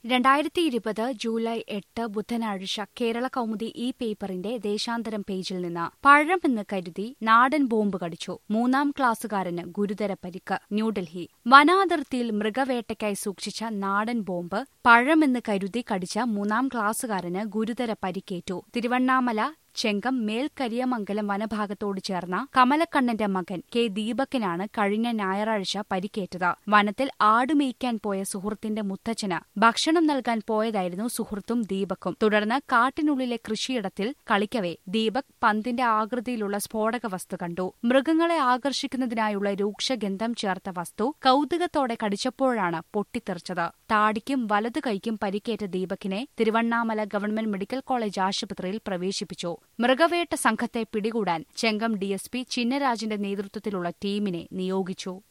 രണ്ടായിരത്തി ഇരുപത് ജൂലൈ എട്ട് ബുധനാഴ്ച കേരള കൗമുദി ഈ പേപ്പറിന്റെ ദേശാന്തരം പേജിൽ നിന്ന് പഴമെന്ന് കരുതി നാടൻ ബോംബ് കടിച്ചു മൂന്നാം ക്ലാസ്സുകാരന് ഗുരുതര പരിക്ക് ന്യൂഡൽഹി വനാതിർത്തിയിൽ മൃഗവേട്ടയ്ക്കായി സൂക്ഷിച്ച നാടൻ ബോംബ് പഴമെന്ന് കരുതി കടിച്ച മൂന്നാം ക്ലാസ്സുകാരന് ഗുരുതര പരിക്കേറ്റു തിരുവണ്ണാമല ചെങ്കം മേൽക്കരിയമംഗലം വനഭാഗത്തോട് ചേർന്ന കമലക്കണ്ണന്റെ മകൻ കെ ദീപക്കിനാണ് കഴിഞ്ഞ ഞായറാഴ്ച പരിക്കേറ്റത് വനത്തിൽ ആടുമേയ്ക്കാൻ പോയ സുഹൃത്തിന്റെ മുത്തച്ഛന് ഭക്ഷണം നൽകാൻ പോയതായിരുന്നു സുഹൃത്തും ദീപക്കും തുടർന്ന് കാട്ടിനുള്ളിലെ കൃഷിയിടത്തിൽ കളിക്കവേ ദീപക് പന്തിന്റെ ആകൃതിയിലുള്ള സ്ഫോടക വസ്തു കണ്ടു മൃഗങ്ങളെ ആകർഷിക്കുന്നതിനായുള്ള രൂക്ഷഗന്ധം ചേർത്ത വസ്തു കൌതുകത്തോടെ കടിച്ചപ്പോഴാണ് പൊട്ടിത്തെറിച്ചത് താടിക്കും വലതു കൈക്കും പരിക്കേറ്റ ദീപകിനെ തിരുവണ്ണാമല ഗവൺമെന്റ് മെഡിക്കൽ കോളേജ് ആശുപത്രിയിൽ പ്രവേശിപ്പിച്ചു മൃഗവേട്ട സംഘത്തെ പിടികൂടാൻ ചെങ്കം ഡിഎസ്പി ചിന്നരാജിന്റെ നേതൃത്വത്തിലുള്ള ടീമിനെ നിയോഗിച്ചു